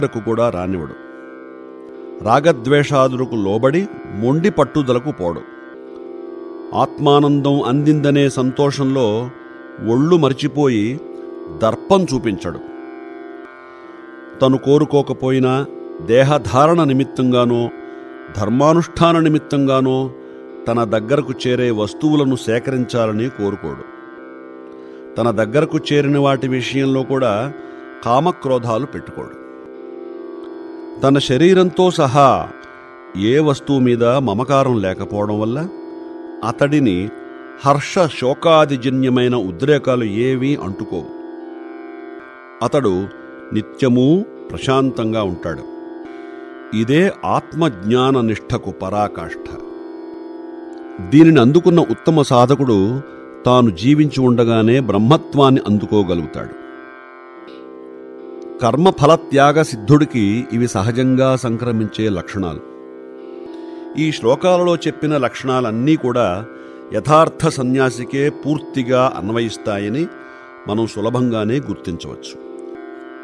కు కూడా రానివడు రాగద్వేషాదులకు లోబడి మొండి పట్టుదలకు పోడు ఆత్మానందం అందిందనే సంతోషంలో ఒళ్ళు మరిచిపోయి దర్పం చూపించడు తను కోరుకోకపోయినా దేహధారణ నిమిత్తంగానో ధర్మానుష్ఠాన నిమిత్తంగానో తన దగ్గరకు చేరే వస్తువులను సేకరించాలని కోరుకోడు తన దగ్గరకు చేరిన వాటి విషయంలో కూడా కామక్రోధాలు పెట్టుకోడు తన శరీరంతో సహా ఏ వస్తువు మీద మమకారం లేకపోవడం వల్ల అతడిని హర్ష శోకాదిజన్యమైన ఉద్రేకాలు ఏవీ అంటుకోవు అతడు నిత్యమూ ప్రశాంతంగా ఉంటాడు ఇదే ఆత్మజ్ఞాన నిష్ఠకు పరాకాష్ఠ దీనిని అందుకున్న ఉత్తమ సాధకుడు తాను జీవించి ఉండగానే బ్రహ్మత్వాన్ని అందుకోగలుగుతాడు కర్మఫల త్యాగ సిద్ధుడికి ఇవి సహజంగా సంక్రమించే లక్షణాలు ఈ శ్లోకాలలో చెప్పిన లక్షణాలన్నీ కూడా యథార్థ సన్యాసికే పూర్తిగా అన్వయిస్తాయని మనం సులభంగానే గుర్తించవచ్చు